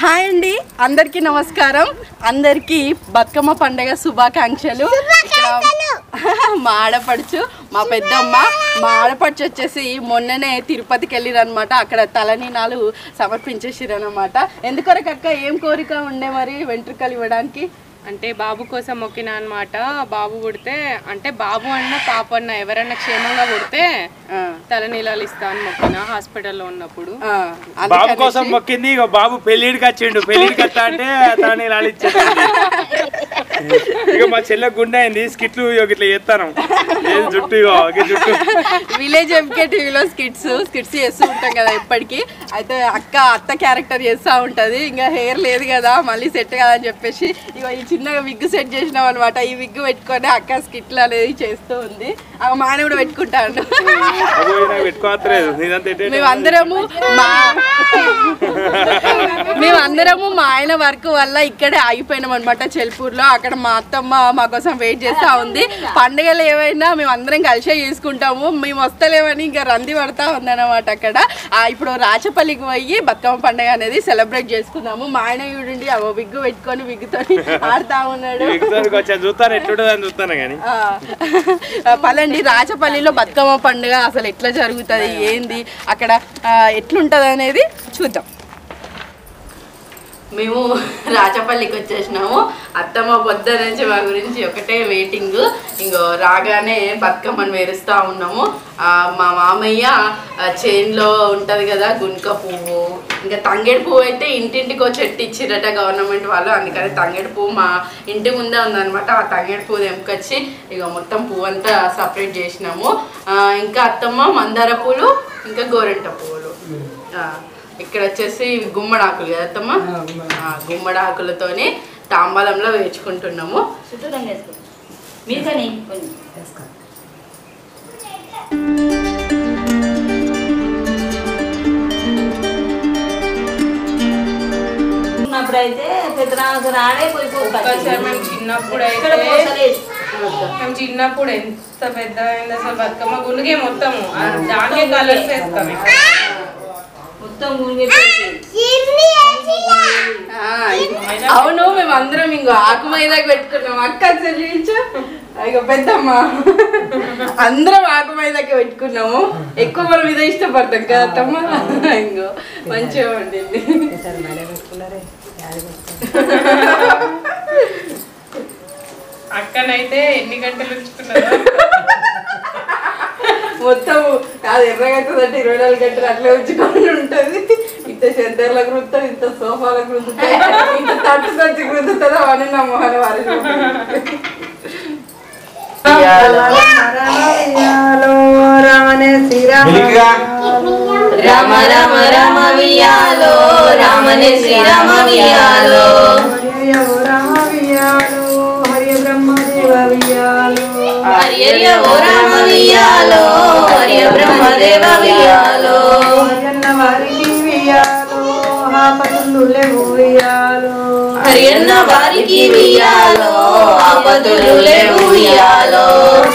Hi అండి అందరికీ నమస్కారం అందరికీ బతుకమ్మ పండగ శుభాకాంక్షలు ఇక్కడ మా ఆడపడుచు మా పెద్దమ్మ మా ఆడపడుచు వచ్చేసి మొన్ననే తిరుపతికి వెళ్ళిరనమాట అక్కడ తలనీనాలు సమర్పించేసిరనమాట ఎందుకొరకు అక్క ఏం కోరిక ఉండే మరి వెంట్రుకలు ఇవ్వడానికి అంటే బాబు కోసం మొక్కిన అనమాట బాబు పుడితే అంటే బాబు అన్న పాప అన్న ఎవరైనా క్షేమంగా పుడితే ఆ, తలనీలాలు ఇస్తా అని మొక్కిన హాస్పిటల్లో ఉన్నప్పుడు ఆ, బాబు అందుకనేసి- కోసం మొక్కింది ఇక బాబు పెళ్లిడికి వచ్చిండు పెళ్లిడికి వస్తా అంటే తనని లాలిచ్చాడు ఇక మా చెల్లె గుండె అయింది స్కిట్లు ఇగో ఇట్లా చేస్తాను ఏది జుట్టు ఇగో ఈ జుట్టు విలేజ్ ఎంకే టీవీలో స్కిట్స్ స్కిట్స్ చేస్తూ ఉంటాం కదా ఎప్పటికీ అయితే అక్క అత్త క్యారెక్టర్ చేస్తూ ఉంటుంది ఇంకా హెయిర్ లేదు కదా మళ్ళీ సెట్ కదా అని చెప్పేసి ఇక ఈ చిన్నగా విగ్ సెట్ చేసినాం అనమాట ఈ విగ్ పెట్టుకొని అక్క స్కిట్లు అనేది చేస్తూ ఉంది ఆ మాన కూడా పెట్టుకుంటాను అబ్బో ఇది నాకు పెట్టుకోవట్లేదు ఇదంతా ఎటు ఎటు మేమందరము మా మేమందరము మా ఆయన వర్క్ వల్ల ఇక్కడే ఆగిపోయినాం అనమాట చెల్పూర్లో అక్కడ మా అత్తమ్మ మా కోసం వెయిట్ చేస్తూ ఉంది పండుగలు ఏవైనా మేము అందరం కలిసే చేసుకుంటాము మేము వస్తలేమని ఇంకా రంది పడతా ఉందన్నమాట అక్కడ ఆ, ఇప్పుడు రాచపల్లికి పోయి బతుకమ్మ పండుగ అనేది సెలబ్రేట్ చేసుకుందాము మా ఆయన చూడండి ఆ విగ్గు పెట్టుకొని విగ్గుతో ఆడుతా ఉన్నాడు ఎగ్జామ్కి వచ్చా చూస్తాను ఎట్లుంటుంది అని చూస్తాను కానీ ఆ, పలండి రాచపల్లిలో బతుకమ్మ పండుగ అసలు ఎట్లా జరుగుతుంది ఏంది అక్కడ ఆ, ఎట్లుంటది అనేది చూద్దాం మేము రాచపల్లికి వచ్చేసినాము అత్తమ్మ పొద్దు నుంచి మా గురించి ఒకటే వెయిటింగ్ ఇంకో రాగానే బతుకమ్మను వేరుస్తూ ఉన్నాము ఆ, మా మామయ్య ఆ, చేన్లో ఉంటుంది కదా గుంక పువ్వు ఇంకా తంగేడు పువ్వు అయితే ఇంటింటికి ఒక చెట్టు ఇచ్చిరట గవర్నమెంట్ వాళ్ళు అందుకని తంగేడు పువ్వు మా ఇంటి ముందే ఉందన్నమాట ఆ తంగేడు పువ్వు తెంపుకొచ్చి ఇక మొత్తం పువ్వు అంతా సపరేట్ చేసినాము ఆ, ఇంకా అత్తమ్మ మందార పూలు ఇంకా గోరెంట పువ్వులు ఆ, ఇక్కడ వచ్చేసి ఇవి గుమ్మడాకులు కదా అత్తమ్మ ఆ, గుమ్మడాకులతోని తాంబాలంలో వేచుకుంటున్నాము చుట్టూరం వేసుకో మీరు కానీ కొన్ని ఉన్నప్పుడైతే పెద్దరామకు రాడే పోయి ఒక్కసారి మేము చిన్నప్పుడు ఇక్కడ అయితే పోసలేదు మేము చిన్నప్పుడు ఎంత పెద్ద అయింది అసలు బతుకమ్మ గుండుగే మొత్తము ఆ దానికే కలర్స్ వేస్తాం మొత్తం మునిగిపోయింది ఆ, ఇది- అవును మేము అందరం ఇంకో ఆకు మైదాకి పెట్టుకున్నాం అక్క ఒకసారి చూపించు ఇక పెద్దమ్మ అందరం ఆకు మైదాకి పెట్టుకున్నాము ఎక్కువ మనం ఇదే ఇష్టపడతాం కదా అత్తమ్మ ఇంకో మంచిగా ఉండింది అక్కనైతే ఎన్ని గంటలు ఉంచుకున్నారు మొత్తం కాదు ఎర్రగవుతుంది ఇరవై నాలుగు గంటలు అట్లే ఉంచుకొని ఉంటుంది ఇంత సెంటర్లకు రుద్దుతాం ఇంత సోఫాలకు రుద్దుతాం ఇంత తట్టుకొచ్చి రుద్దుతుందో అని నా మొహన వారి రామ రామ రామ వియాలో రామనే శ్రీరామ వియాలో హరియర్య ఓ రామ వియాలో హరియ బ్రహ్మదేవ వియాలో హరియన్న వారికి వియాలో ఆపతులు లేవు వియాలో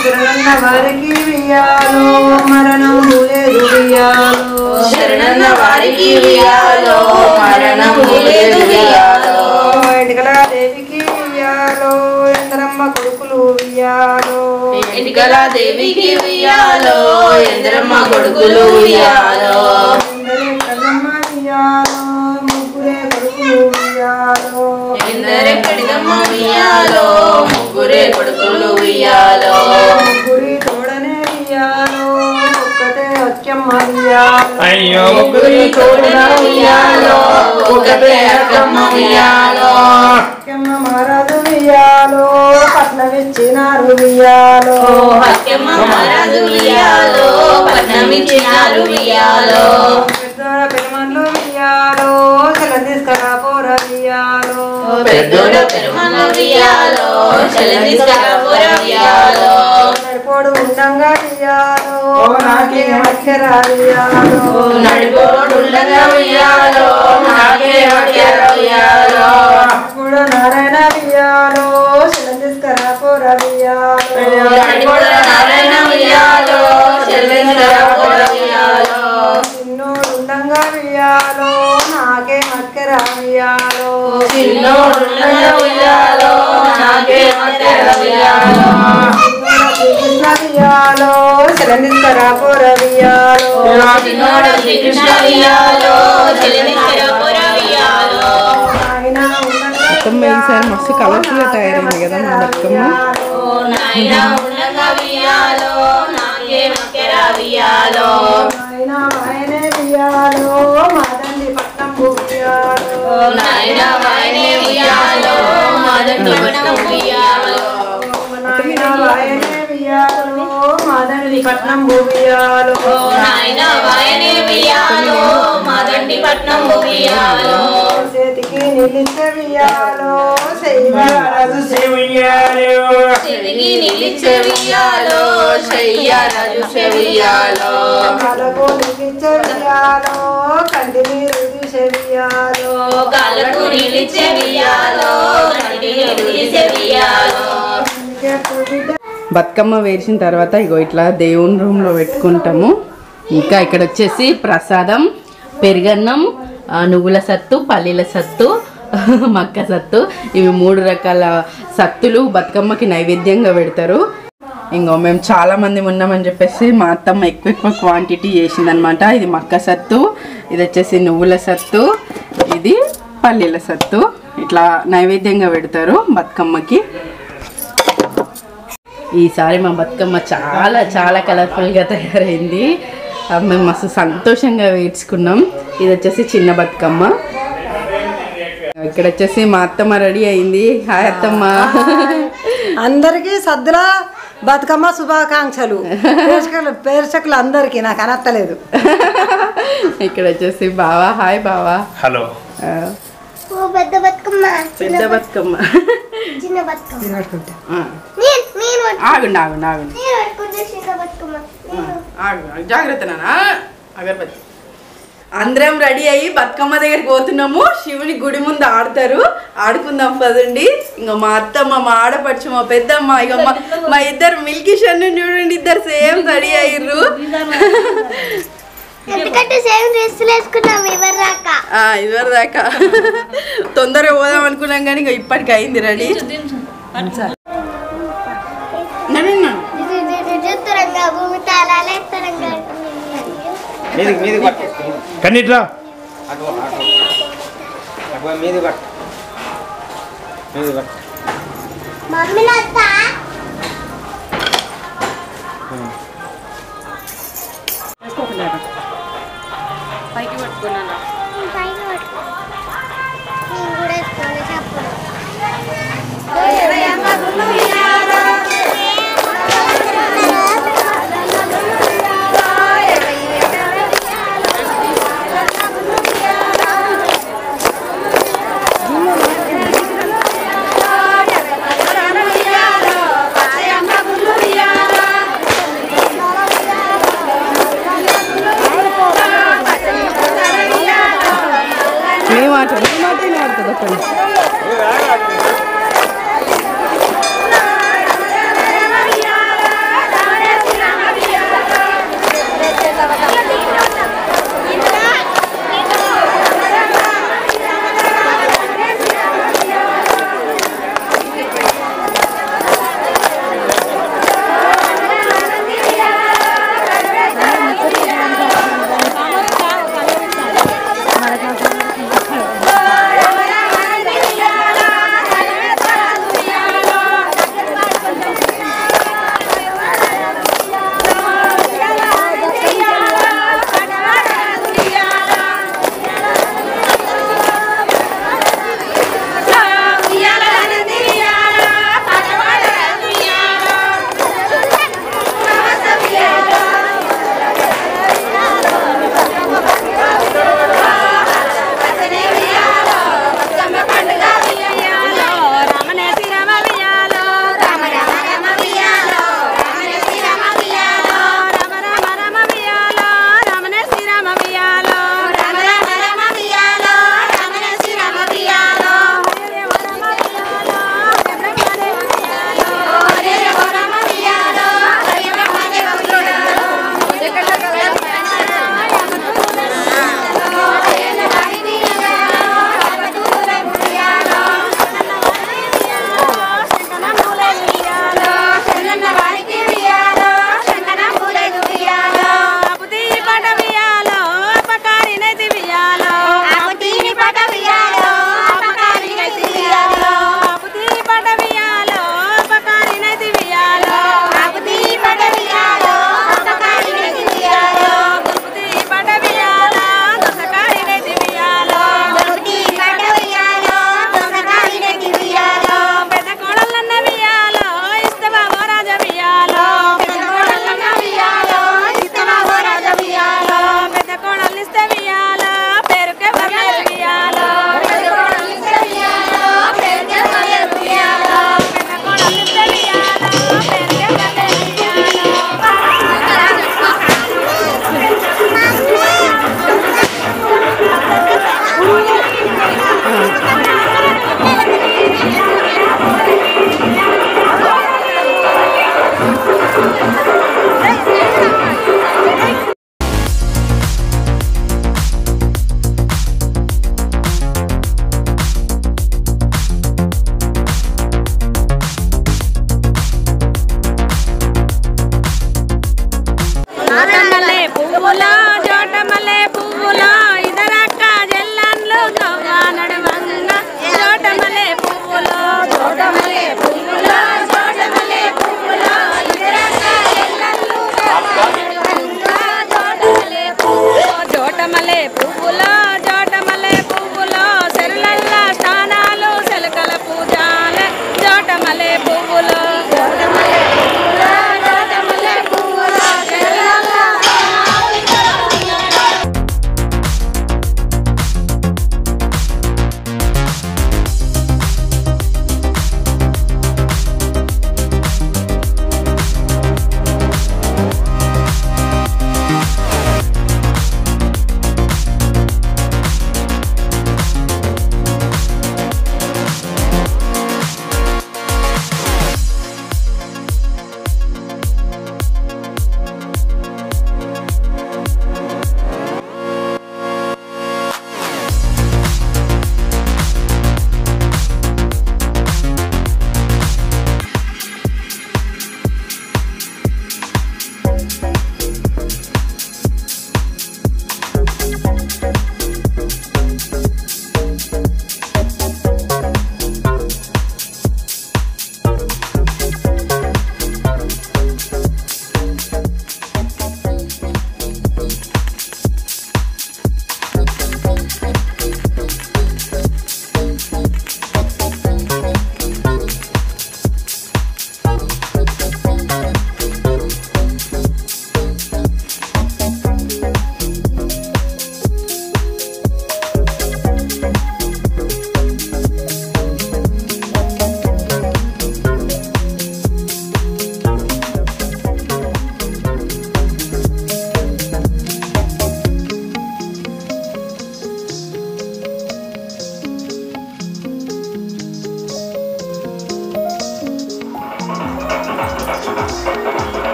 శరణన్న వారికి వియాలో మరణము లేదు వియాలో దేవికి వియాలో ఇంద్రమ్మ కొడుకులు వియాలో ఎన్నికల దేవికి వియాలో ఇంద్రమ్మ కొడుకులు వియాలో కన్నమ్మ వియాలో ముగ్గురే కొడుకులు వియాలో ఎందరెక్కడిదమ్మ వియాలో ముగ్గురే కొడుకులు వియాలో ముగ్గురి తోడనే వియాలో ఒక్కటే అచ్చమ్మ వియాలో అయ్యో ముగ్గురి తోడున వియాలో ఒకటే అక్కమ్మ వియాలో అచ్చమ్మ మహారాజు వియాలో పట్నమిచ్చినారు వియాలో హక్యమ్మ మహారాజు వియాలో పట్నమిచ్చినారు వియాలో పెద్దోడ పెరుమన్లు వియాలో సెల తీసుకురా పోర వియాలో పెద్దోడ పెరుమల వియాలో చలనిస్తాపుర వియాలో నడిపోడు ఉండంగా వియాలో నాకే అక్షరా వియాలో నడిపోడుండగా వియాలో నాకే వడ్యాల వియాలో కూడా నారాయణ వియాలో సెల తీసుకురా పోర వియాలో నడిపోడ నారాయణ వియాలో చలనిస్తాపుర వియాలో నిన్నోడు ఉండంగా వియాలో నాకే అక్షరా ఉయ్యాలో చిన్నోడుండగా ఉయ్యాలో నాకే మధ్యలో ఉయ్యాలో శ్రీకృష్ణ ఉయ్యాలో శిలందిస్కరా పురవియాలో చిన్నోడ శ్రీకృష్ణ ఉయ్యాలో చెలిమిక్కర పుర ఉయ్యాలో ఆయన ఉన్నంగా బతుకమ్మ ఈసారి మస్తు కలర్ఫుల్ గా తయారైంది కదా మన బతుకమ్మ ఓ నాయనా ఉండగా ఉయ్యాలో నాకే మక్కెర ఉయ్యాలో ఆయన ఆయనే ఉయ్యాలో మాదండి పట్నం ఉయ్యాలో ఓ నాయనా వాయనే ఉయ్యాలో మాదండి పట్నం ఉయ్యాలో నాయన ఆయనే ఉయ్యాలో మాదండి పట్నం ఉయ్యాలో ఓ నాయనా వాయనే ఉయ్యాలో మాదండి పట్నం ఉయ్యాలో చేతికి నిలిచే ఉయ్యాలో శైవారాజు చెవికి నిలిచే ఉయ్యాలో చెయ్యారాజు చెయ్యాలో కలకు నిలిచే ఉయ్యాలో కంటిని రుది ఉయ్యాలో ఓ కాళ్ళకు నిలిచే ఉయ్యాలో కంటిని నిలిచే ఉయ్యాలో బతుకమ్మ వేసిన తర్వాత ఇగో ఇట్లా దేవుని రూమ్లో పెట్టుకుంటాము ఇంకా ఇక్కడ వచ్చేసి ప్రసాదం పెరుగన్నం ఆ, నువ్వుల సత్తు పల్లీల సత్తు మక్క సత్తు ఇవి మూడు రకాల సత్తులు బతుకమ్మకి నైవేద్యంగా పెడతారు ఇంకో మేము చాలా మంది ఉన్నామని చెప్పేసి మా అత్తమ్మ ఎక్కువ ఎక్కువ క్వాంటిటీ చేసిందనమాట ఇది మక్క సత్తు ఇది వచ్చేసి నువ్వుల సత్తు ఇది పల్లీల సత్తు ఇట్లా నైవేద్యంగా పెడతారు బతుకమ్మకి ఈసారి మా బతుకమ్మ చాలా చాలా కలర్ఫుల్గా తయారైంది ఆ, మేము మస్తు సంతోషంగా వేడ్చుకున్నాం ఇది వచ్చేసి చిన్న బతుకమ్మ ఇక్కడ వచ్చేసి మా అత్తమ్మ రెడీ అయింది హాయ్ అత్తమ్మ అందరికీ సద్దుల బతుకమ్మ శుభాకాంక్షలు ప్రేక్షకులు ప్రేక్షకులు అందరికీ నాకు అనత్తలేదు ఇక్కడ వచ్చేసి బావా హాయ్ బావా హలో ఆ, ఓ పెద్ద బతుకమ్మ పెద్ద బతుకమ్మ చిన్న బతుకమ్మ ఆ, నేను నేను పట్టు- ఆగండి ఆగండి ఆగండి నేను పట్టుకుంటే చిన్న బతుకమ్మ నేను ఆగు, ఆగు. జాగ్రత్త నాన్న అగరబత్తి అందరం రెడీ అయ్యి బతుకమ్మ దగ్గరికి పోతున్నాము శివుని గుడి ముందు ఆడతారు ఆడుకుందాం పదండి ఇంకా మా అత్తమ్మ మా ఆడపడుచు మా పెద్దమ్మ ఇక మా మా ఇద్దరు మిల్కీ షన్ను చూడండి ఇద్దరు సేమ్ రెడీ అయ్యిర్రు ఎందుకంటే సేమ్ డ్రెస్సులు వేసుకున్నాం ఎవరు రాక ఆ, ఇదివరకు దాకా తొందరగా పోదాం అనుకున్నాం కానీ ఇంకా ఇప్పటికి అయింది రెడీ చూస్తురంగా భూమి తాళాలు ఎత్తరంగా కన్నీట్రా మమ్మీ నత్త పైకి పట్టుకున్నాను పైన పట్టుకో. నేను కూడా వేసుకోవాలి చప్పుడు నీ మాట నీ మాట వినబడుతుంది ఒకటి ఆ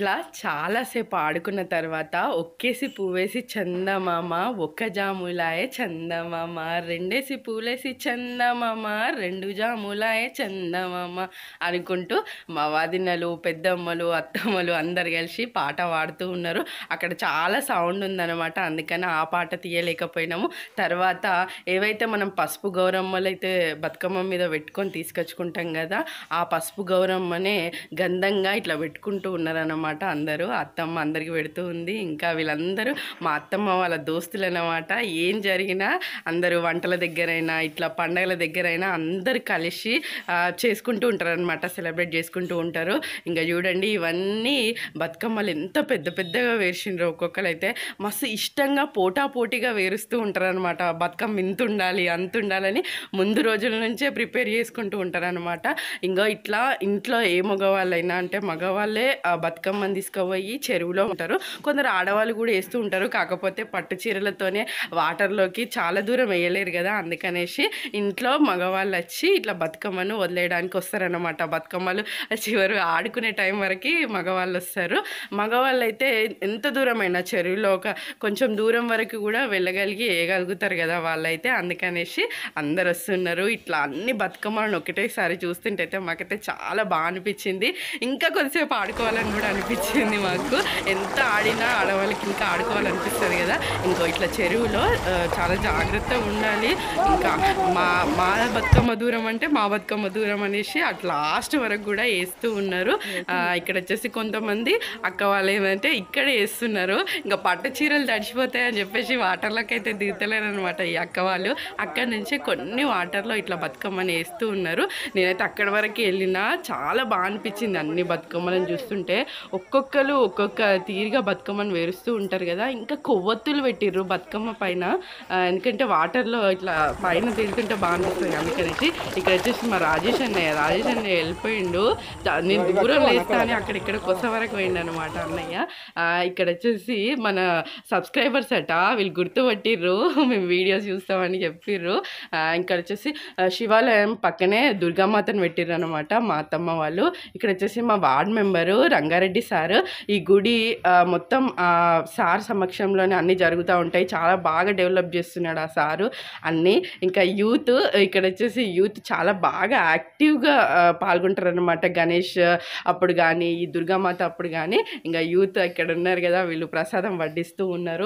ఇట్లా చాలాసేపు ఆడుకున్న తర్వాత ఒక్కేసి పువ్వేసి చందమామ ఒక్క జాములాయే చందమామ రెండేసి పూలేసి చందమామ రెండు జాములాయే చందమామ అనుకుంటూ మా వాదినలు పెద్దమ్మలు అత్తమ్మలు అందరు కలిసి పాట పాడుతూ ఉన్నారు అక్కడ చాలా సౌండ్ ఉందన్నమాట అందుకని ఆ పాట తీయలేకపోయినాము తర్వాత ఏవైతే మనం పసుపు గౌరమ్మలు అయితే బతుకమ్మ మీద పెట్టుకొని తీసుకొచ్చుకుంటాం కదా ఆ పసుపు గౌరమ్మనే గంధంగా ఇట్లా పెట్టుకుంటూ ఉన్నారన్నమాట అందరూ అత్తమ్మ అందరికి పెడుతూ ఉంది ఇంకా వీళ్ళందరూ మా అత్తమ్మ వాళ్ళ దోస్తులు అన్నమాట ఏం జరిగినా అందరూ వంటల దగ్గరైనా ఇట్లా పండగల దగ్గరైనా అందరు కలిసి ఆ, చేసుకుంటూ ఉంటారు అనమాట సెలబ్రేట్ చేసుకుంటూ ఉంటారు ఇంకా చూడండి ఇవన్నీ బతుకమ్మలు ఎంత పెద్ద పెద్దగా వేసిండ్రు ఒక్కొక్కరు అయితే మస్తు ఇష్టంగా పోటా పోటీగా వేరుస్తూ ఉంటారు అనమాట బతుకమ్మ ఇంత ఉండాలి అంత ఉండాలని ముందు రోజుల నుంచే ప్రిపేర్ చేసుకుంటూ ఉంటారు అనమాట ఇంకా ఇట్లా ఇంట్లో ఏ మగవాళ్ళైనా అంటే మగవాళ్ళే ఆ బతుకమ్మని తీసుకుపోయి చెరువులో ఉంటారు కొందరు ఆడవాళ్ళు కూడా వేస్తూ ఉంటారు కాకపోతే పట్టు చీరలతోనే వాటర్లోకి చాలా దూరం వేయలేరు కదా అందుకనేసి ఇంట్లో మగవాళ్ళు వచ్చి ఇట్లా బతుకమ్మను వదిలేయడానికి వస్తారన్నమాట బతుకమ్మలు చివరి ఆడుకునే టైం వరకు మగవాళ్ళు వస్తారు మగవాళ్ళు అయితే ఎంత దూరమైనా చెరువులో ఒక కొంచెం దూరం వరకు కూడా వెళ్ళగలిగి వేయగలుగుతారు కదా వాళ్ళైతే అందుకనేసి అందరు వస్తున్నారు ఇట్లా అన్ని బతుకమ్మలను ఒకటేసారి చూస్తుంటే అయితే మాకైతే చాలా బాగా అనిపించింది ఇంకా కొద్దిసేపు ఆడుకోవాలని కూడా అనిపించింది మాకు ఎంత ఆడినా ఆడవాళ్ళకి ఇంకా ఆడుకోవాలనిపిస్తుంది కదా ఇంకో ఇట్లా చెరువులో ఆ, చాలా జాగ్రత్తగా ఉండాలి ఇంకా మా మా బతుకమ్మ దూరం అంటే మా బతుకమ్మ దూరం అనేసి అట్లా లాస్ట్ వరకు కూడా వేస్తూ ఉన్నారు ఆ, ఇక్కడ వచ్చేసి కొంతమంది అక్క వాళ్ళు ఏమంటే ఇక్కడే వేస్తున్నారు ఇంకా పట్టు చీరలు తడిచిపోతాయి అని చెప్పేసి వాటర్లోకి అయితే దిగుతలేరు అనమాట ఈ అక్క వాళ్ళు అక్కడ నుంచి కొన్ని వాటర్లో ఇట్లా బతుకమ్మని వేస్తూ ఉన్నారు నేనైతే అక్కడి వరకు వెళ్ళినా చాలా బాగా అనిపించింది అన్ని బతుకమ్మలను చూస్తుంటే ఒక్కొక్కరు ఒక్కొక్క తీరుగా బతుకమ్మను వేరుస్తూ ఉంటారు కదా ఇంకా కొవ్వొత్తులు పెట్టిర్రు బతుకమ్మ పైన ఆ, ఎందుకంటే వాటర్లో ఇట్లా పైన తింటుంటే బాగా అనిపిస్తుంది అందుకనేసి ఇక్కడ వచ్చేసి మా రాజేష్ అన్నయ్య రాజేష్ అన్నయ్య వెళ్ళిపోయిండు దా- నేను దూరం లేస్తా అని అక్కడ ఇక్కడ కొత్త వరకు పోయిండు అనమాట అన్నయ్య ఆ, ఇక్కడ వచ్చేసి మన సబ్స్క్రైబర్స్ అట వీళ్ళు గుర్తుపట్టిర్రు మేము వీడియోస్ చూస్తామని చెప్పిర్రు ఆ, ఇక్కడ వచ్చేసి ఆ, శివాలయం పక్కనే దుర్గామాతను పెట్టిర్రు అనమాట మా అత్తమ్మ వాళ్ళు ఇక్కడ వచ్చేసి మా వార్డ్ మెంబరు రంగారెడ్డి సార్ ఈ గుడి ఆ, మొత్తం ఆ సార్ సమక్షంలోనే అన్నీ జరుగుతూ ఉంటాయి చాలా బాగా డెవలప్ చేస్తున్నాడు ఆ సారు అన్నీ ఇంకా యూత్ ఇక్కడ వచ్చేసి యూత్ చాలా బాగా యాక్టివ్గా పాల్గొంటారు అనమాట గణేష్ అప్పుడు కానీ ఈ దుర్గామాత అప్పుడు కానీ ఇంకా యూత్ ఇక్కడ ఉన్నారు కదా వీళ్ళు ప్రసాదం వడ్డిస్తూ ఉన్నారు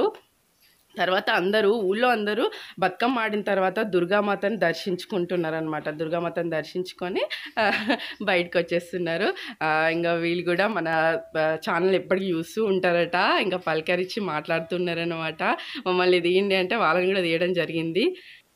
తర్వాత అందరూ ఊళ్ళో అందరూ బతుకమ్మ ఆడిన తర్వాత దుర్గామాతను దర్శించుకుంటున్నారు అనమాట దుర్గామాతను దర్శించుకొని ఆ, బయటకు వచ్చేస్తున్నారు ఆ, ఇంకా వీళ్ళు కూడా మన ఛానల్ ఎప్పటికీ చూస్తూ ఉంటారట ఇంకా పలకరించి మాట్లాడుతున్నారనమాట మమ్మల్ని తీయండి అంటే వాళ్ళని కూడా తీయడం జరిగింది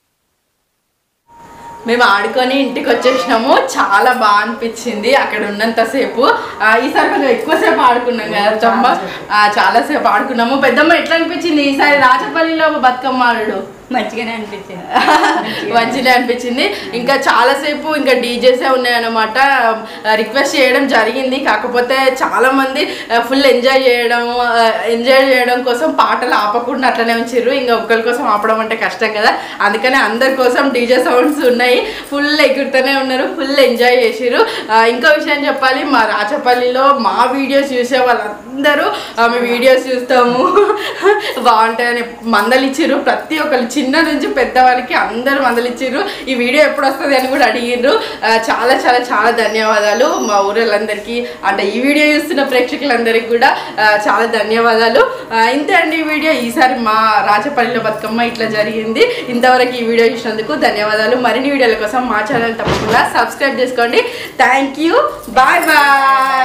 మేము ఆడుకొని ఇంటికి వచ్చేసినాము చాలా బాగా అనిపించింది అక్కడ ఉన్నంతసేపు ఆ, ఈసారి కొంచెం ఎక్కువసేపు ఆడుకున్నాం కదా చమ్మ చాలా సేపు ఆడుకున్నాము పెద్దమ్మ ఎట్లా అనిపించింది ఈసారి రాచపల్లిలో బతుకమ్మ ఆడు మంచిగానే అనిపించింది మంచిగా అనిపించింది ఇంకా చాలాసేపు ఇంకా డీజేసే ఉన్నాయన్నమాట రిక్వెస్ట్ చేయడం జరిగింది కాకపోతే చాలా మంది ఫుల్ ఎంజాయ్ చేయడం ఎంజాయ్ చేయడం కోసం పాటలు ఆపకుండా అట్లనే ఉంచారు ఇంకా ఒక్కరి కోసం ఆపడం అంటే కష్టం కదా అందుకని అందరి కోసం డీజే సౌండ్స్ ఉన్నాయి ఫుల్ ఎగురుతూనే ఉన్నారు ఫుల్ ఎంజాయ్ చేసిర్రు ఆ, ఇంకో విషయం చెప్పాలి మా రాచపల్లిలో మా వీడియోస్ చూసే వాళ్ళందరూ ఆ, మీ వీడియోస్ చూస్తాము బాగుంటాయని మందలిచ్చిర్రు ప్రతి ఒక్కరు చిన్న నుంచి పెద్దవాళ్ళకి అందరూ మందలిచ్చిర్రు ఈ వీడియో ఎప్పుడు వస్తుంది అని కూడా అడిగిర్రు ఆ, చాలా చాలా చాలా ధన్యవాదాలు మా ఊరోళ్ళందరికీ అంటే ఈ వీడియో చూస్తున్న ప్రేక్షకులందరికీ కూడా ఆ, చాలా ధన్యవాదాలు ఆ, ఇంతే అండి ఈ వీడియో ఈసారి మా రాచపల్లిలో బతుకమ్మ ఇట్లా జరిగింది ఇంతవరకు ఈ వీడియో చూసినందుకు ధన్యవాదాలు మరిన్ని వీడియోల కోసం మా ఛానల్ తప్పకుండా సబ్స్క్రైబ్ చేసుకోండి థ్యాంక్ యూ బాయ్ బాయ్